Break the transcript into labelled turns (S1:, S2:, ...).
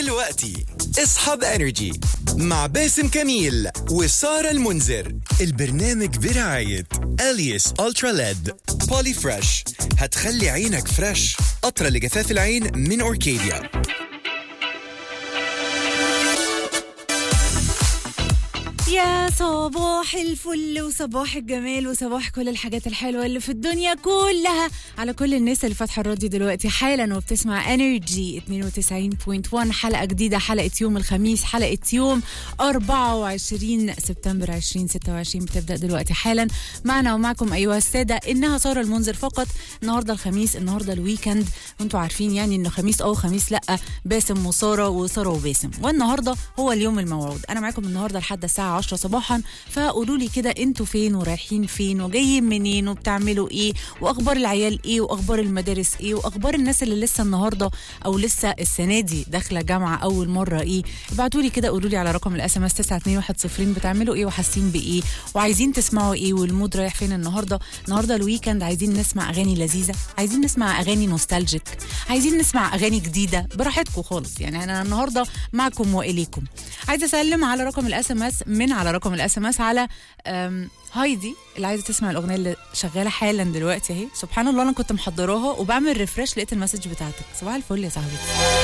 S1: دلوقتي اصحاب انرجي مع باسم كميل وسارة المنذر البرنامج برعاية اليس الترا ليد بولي فريش هتخلي عينك فريش قطرة لجفاف العين من اوركيديا
S2: يا صباح الفل وصباح الجمال وصباح كل الحاجات الحلوة اللي في الدنيا كلها على كل الناس اللي فاتحة الراديو دلوقتي حالا وبتسمع انرجي 92.1 حلقة جديدة حلقة يوم الخميس حلقة يوم 24 سبتمبر 2026 بتبدأ دلوقتي حالا معنا ومعكم أيها السادة إنها سارة المنذر فقط النهاردة الخميس النهاردة الويكند وانتوا عارفين يعني إنه خميس أو خميس لأ باسم وسارة وسارة وباسم والنهاردة هو اليوم الموعود أنا معاكم النهاردة لحد الساعة 10 صباحا فقولوا لي كده انتوا فين ورايحين فين وجايين منين وبتعملوا ايه واخبار العيال ايه واخبار المدارس ايه واخبار الناس اللي لسه النهارده او لسه السنه دي داخله جامعه اول مره ايه ابعتوا لي كده قولوا لي على رقم الاس ام اس 92110 بتعملوا ايه وحاسين بايه وعايزين تسمعوا ايه والمود رايح فين النهارده النهارده الويكند عايزين نسمع اغاني لذيذه عايزين نسمع اغاني نوستالجيك عايزين نسمع اغاني جديده براحتكم خالص يعني انا النهارده معكم واليكم عايزه اسلم على رقم الاس ام اس من على رقم الاس ام اس على أم، هايدي اللي عايزه تسمع الاغنيه اللي شغاله حالا دلوقتي اهي سبحان الله انا كنت محضراها وبعمل ريفرش لقيت المسج بتاعتك صباح الفل يا صاحبتي